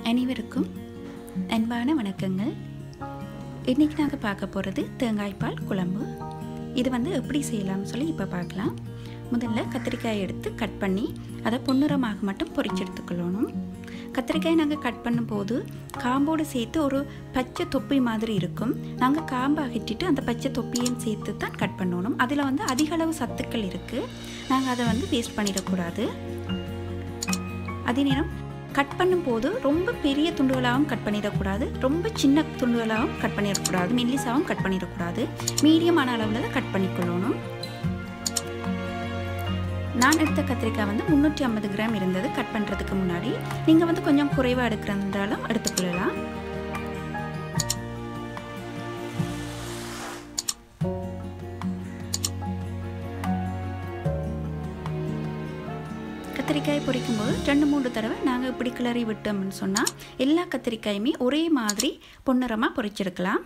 அனைவருக்கும் அன்பான வணக்கங்கள் இன்றைக்கி நாங்கள் பார்க்க போகிறது தேங்காய்பால் குழம்பு இது வந்து எப்படி செய்யலாம்னு சொல்லி இப்போ பார்க்கலாம் முதல்ல கத்திரிக்காயை எடுத்து கட் பண்ணி அதை பொன்னிறமாக மட்டும் பொரிச்சு எடுத்துக்கொள்ளணும் கத்திரிக்காயை நாங்கள் கட் பண்ணும்போது காம்போடு சேர்த்து ஒரு பச்சை தொப்பி மாதிரி இருக்கும் நாங்கள் காம்பை அகற்றிட்டு அந்த பச்சை தொப்பியையும் சேர்த்து தான் கட் பண்ணணும் அதில் வந்து அதிக அளவு சத்துக்கள் இருக்குது நாங்கள் அதை வந்து வேஸ்ட் பண்ணிடக்கூடாது அதே நேரம் கட் பண்ணும்போது ரொம்ப பெரிய துண்டுகளாகவும் கட் பண்ணிடக்கூடாது ரொம்ப சின்ன துண்டுகளாகவும் கட் பண்ணிடக்கூடாது மெல்லிசாவும் கட் பண்ணிடக்கூடாது மீடியமான அளவில் தான் கட் பண்ணிக்கொள்ளணும் நான் எடுத்த கத்திரிக்காய் வந்து முந்நூற்றி ஐம்பது கிராம் இருந்தது கட் பண்ணுறதுக்கு முன்னாடி நீங்கள் வந்து கொஞ்சம் குறைவாக எடுக்கிறதாலும் எடுத்துக்கொள்ளலாம் கத்திரிக்காய் பொரிக்கும்போது ரெண்டு மூணு தடவை நாங்கள் இப்படி கிளறி விட்டோம்னு சொன்னால் எல்லா கத்திரிக்காயுமே ஒரே மாதிரி பொன்னிறமாக பொரிச்செடுக்கலாம்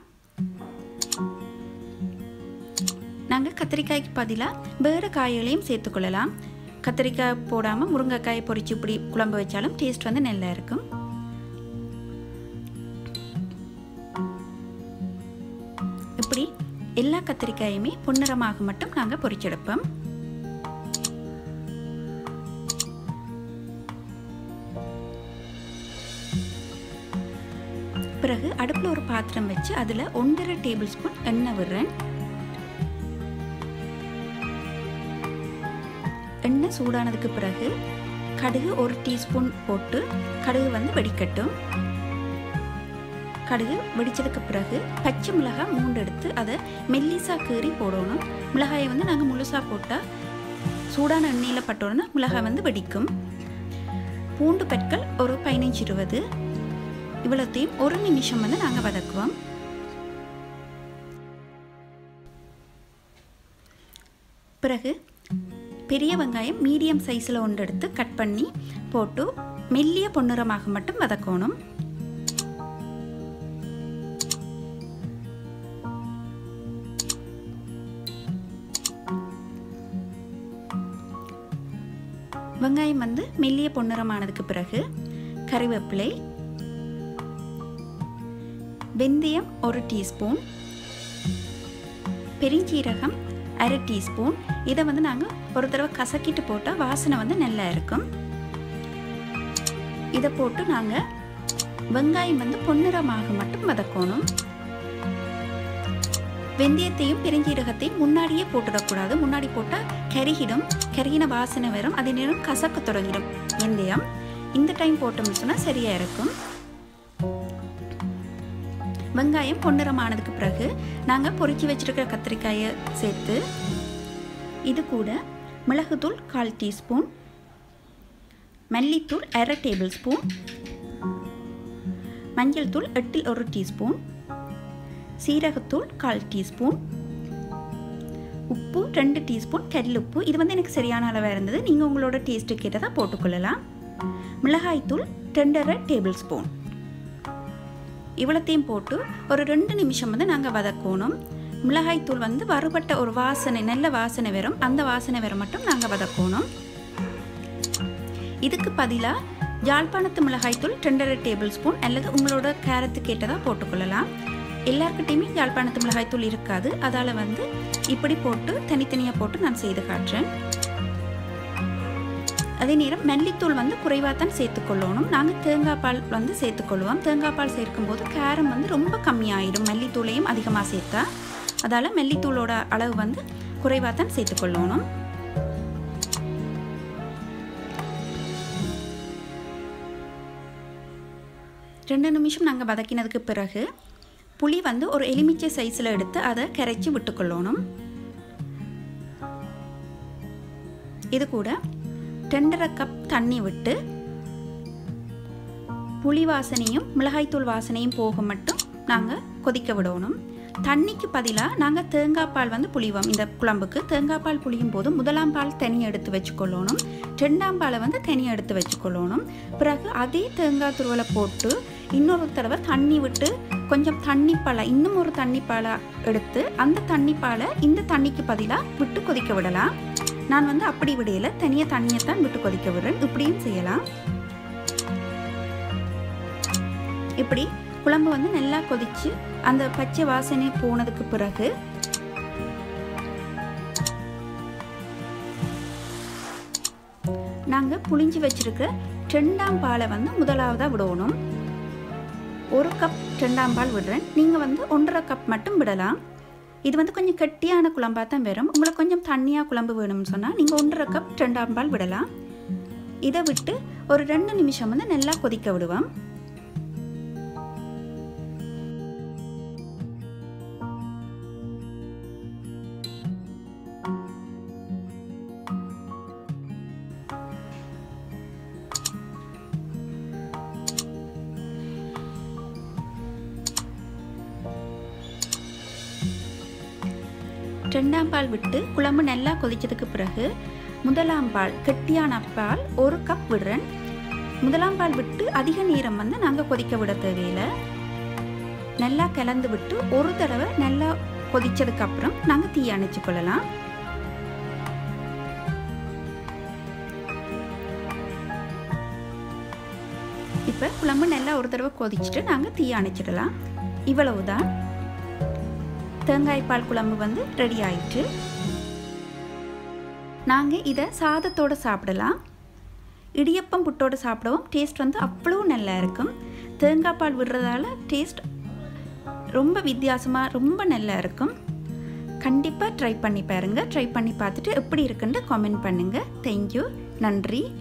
நாங்கள் கத்திரிக்காய்க்கு பதிலாக வேறு காய்களையும் சேர்த்துக்கொள்ளலாம் கத்திரிக்காய் போடாமல் முருங்கைக்காயை பொரிச்சு இப்படி குழம்பு வச்சாலும் டேஸ்ட் வந்து நல்லா இருக்கும் இப்படி எல்லா கத்திரிக்காயுமே பொன்னிறமாக மட்டும் நாங்கள் பொரிச்செடுப்போம் பிறகு அடுப்பில் ஒரு பாத்திரம் வச்சு அதில் ஒன்றரை டேபிள் ஸ்பூன் எண்ணெய் விடுறேன் எண்ணெய் சூடானதுக்கு பிறகு கடுகு ஒரு டீஸ்பூன் போட்டு கடுகு வந்து வெடிக்கட்டும் கடுகு வெடித்ததுக்கு பிறகு பச்சை மிளகாய் மூண்டு எடுத்து அதை மெல்லிசா கீறி போடணும் மிளகாயை வந்து நாங்கள் முழுசாக போட்டால் சூடான எண்ணெயில் பட்டோன்னா மிளகாய் வந்து வெடிக்கும் பூண்டு பற்கள் ஒரு பதினஞ்சு இருபது இவ்வளோத்தையும் ஒரு நிமிஷம் வந்து நாங்கள் வதக்குவோம் பிறகு பெரிய வெங்காயம் மீடியம் சைஸில் ஒன்று எடுத்து கட் பண்ணி போட்டு மெல்லிய பொன்னிறமாக மட்டும் வதக்கணும் வெங்காயம் வந்து மெல்லிய பொன்னிறமானதுக்கு பிறகு கறிவேப்பிலை வெந்தயம் ஒரு டீஸ்பூன் பெருஞ்சீரகம் அரை டீஸ்பூன் இதை வந்து நாங்கள் ஒரு தடவை கசக்கிட்டு போட்டால் வாசனை வந்து நல்லா இருக்கும் இதை போட்டு நாங்கள் வெங்காயம் வந்து பொன்னிறமாக மட்டும் வதக்கணும் வெந்தயத்தையும் பெருஞ்சீரகத்தையும் முன்னாடியே போட்டுடக்கூடாது முன்னாடி போட்டால் கருகிடும் கருகின வாசனை வரும் அதே நேரம் கசக்க தொடங்கிடும் வெந்தயம் இந்த டைம் போட்டோம்னு சொன்னால் சரியாக இருக்கும் வெங்காயம் பொன்னிறமானதுக்கு பிறகு நாங்கள் பொறிச்சு வச்சுருக்கிற கத்திரிக்காயை சேர்த்து இது கூட மிளகுத்தூள் கால் டீஸ்பூன் மல்லித்தூள் அரை டேபிள் ஸ்பூன் மஞ்சள் தூள் எட்டில் ஒரு டீஸ்பூன் சீரகத்தூள் கால் டீஸ்பூன் உப்பு ரெண்டு டீஸ்பூன் கல்லுப்பு இது வந்து எனக்கு சரியான அளவாக இருந்தது நீங்கள் உங்களோட டேஸ்ட்டு கேட்டதாக போட்டுக்கொள்ளலாம் மிளகாய்த்தூள் ரெண்டரை டேபிள் ஸ்பூன் இவ்வளோத்தையும் போட்டு ஒரு ரெண்டு நிமிஷம் வந்து நாங்கள் வதக்கணும் மிளகாய்த்தூள் வந்து வறுபட்ட ஒரு வாசனை நல்ல வாசனை வரும் அந்த வாசனை வர மட்டும் நாங்கள் வதக்கணும் இதுக்கு பதிலாக ஜாழ்ப்பாணத்து மிளகாய்த்தூள் ரெண்டரை டேபிள் ஸ்பூன் அல்லது உங்களோட கேரத்து கேட்டதாக போட்டுக்கொள்ளலாம் எல்லாருக்கிட்டையுமே யாழ்ப்பாணத்து மிளகாய்த்தூள் இருக்காது அதால் வந்து இப்படி போட்டு தனித்தனியாக போட்டு நான் செய்து காட்டுறேன் அதே நேரம் மல்லித்தூள் வந்து குறைவாக தான் சேர்த்துக்கொள்ளணும் நாங்கள் தேங்காய் பால் வந்து சேர்த்துக்கொள்வோம் தேங்காய் பால் சேர்க்கும்போது காரம் வந்து ரொம்ப கம்மியாயிடும் மல்லித்தூளையும் அதிகமாக சேர்த்தா அதால் மல்லித்தூளோட அளவு வந்து குறைவாக தான் சேர்த்துக்கொள்ளணும் ரெண்டு நிமிஷம் நாங்கள் வதக்கினதுக்கு பிறகு புளி வந்து ஒரு எலுமிச்சை சைஸில் எடுத்து அதை கரைச்சி விட்டுக்கொள்ளணும் இது கூட ரெண்டரை கப் தண்ணி விட்டு புளி வாசனையும் மிளகாய்த்தூள் வாசனையும் போக மட்டும் நாங்கள் கொதிக்க விடணும் தண்ணிக்கு பதிலாக நாங்கள் தேங்காய் பால் வந்து புளிவோம் இந்த குழம்புக்கு தேங்காய் பால் புளியும் போது முதலாம் பால் தனியாக எடுத்து வச்சுக்கொள்ளணும் ரெண்டாம் பாலை வந்து தனியாக எடுத்து வச்சுக்கொள்ளணும் பிறகு அதே தேங்காய் துருவலை போட்டு இன்னொரு தடவை தண்ணி விட்டு கொஞ்சம் தண்ணி பாலை இன்னும் ஒரு தண்ணி பாலை எடுத்து அந்த தண்ணி பாலை இந்த தண்ணிக்கு பதிலாக விட்டு கொதிக்க விடலாம் நான் வந்து அப்படி விடையில தனியாக தண்ணியை தான் விட்டு கொதிக்க விடுறேன் இப்படியும் செய்யலாம் இப்படி குழம்பு வந்து நல்லா கொதிச்சு அந்த பச்சை வாசனை போனதுக்கு பிறகு நாங்கள் புளிஞ்சு வச்சிருக்கிற ரெண்டாம் பாலை வந்து முதலாவதாக விடணும் ஒரு கப் ரெண்டாம் பால் விடுறேன் நீங்கள் வந்து ஒன்றரை கப் மட்டும் விடலாம் இது வந்து கொஞ்சம் கெட்டியான குழம்பாக தான் வரும் உங்களுக்கு கொஞ்சம் தண்ணியாக குழம்பு வேணும்னு சொன்னால் நீங்கள் ஒன்றரை கப் ரெண்டாம் பால் விடலாம் இதை விட்டு ஒரு ரெண்டு நிமிஷம் வந்து நல்லா கொதிக்க விடுவோம் ரெண்டாம் பால் விட்டு குழம்பு நல்லா கொதிச்சதுக்கு பிறகு முதலாம் பால் கெட்டியான பால் ஒரு கப் விடுறேன் முதலாம் பால் விட்டு அதிக நேரம் வந்து நாங்கள் கொதிக்க விட தேவையில்லை நல்லா கலந்து விட்டு ஒரு தடவை நல்லா கொதிச்சதுக்கு அப்புறம் நாங்கள் தீ அணைச்சு கொள்ளலாம் இப்போ குழம்பு நல்லா ஒரு தடவை கொதிச்சுட்டு நாங்கள் தீ அணைச்சிடலாம் இவ்வளவுதான் தேங்காய் பால் குழம்பு வந்து ரெடி ஆயிட்டு நாங்கள் இதை சாதத்தோடு சாப்பிடலாம் இடியப்பம் புட்டோடு சாப்பிடவும் டேஸ்ட் வந்து அவ்வளோ நல்லா இருக்கும் தேங்காய் பால் விடுறதால டேஸ்ட் ரொம்ப வித்தியாசமாக ரொம்ப நல்லா இருக்கும் கண்டிப்பாக ட்ரை பண்ணி பாருங்கள் ட்ரை பண்ணி பார்த்துட்டு எப்படி இருக்குன்னு கமெண்ட் பண்ணுங்கள் தேங்க்யூ நன்றி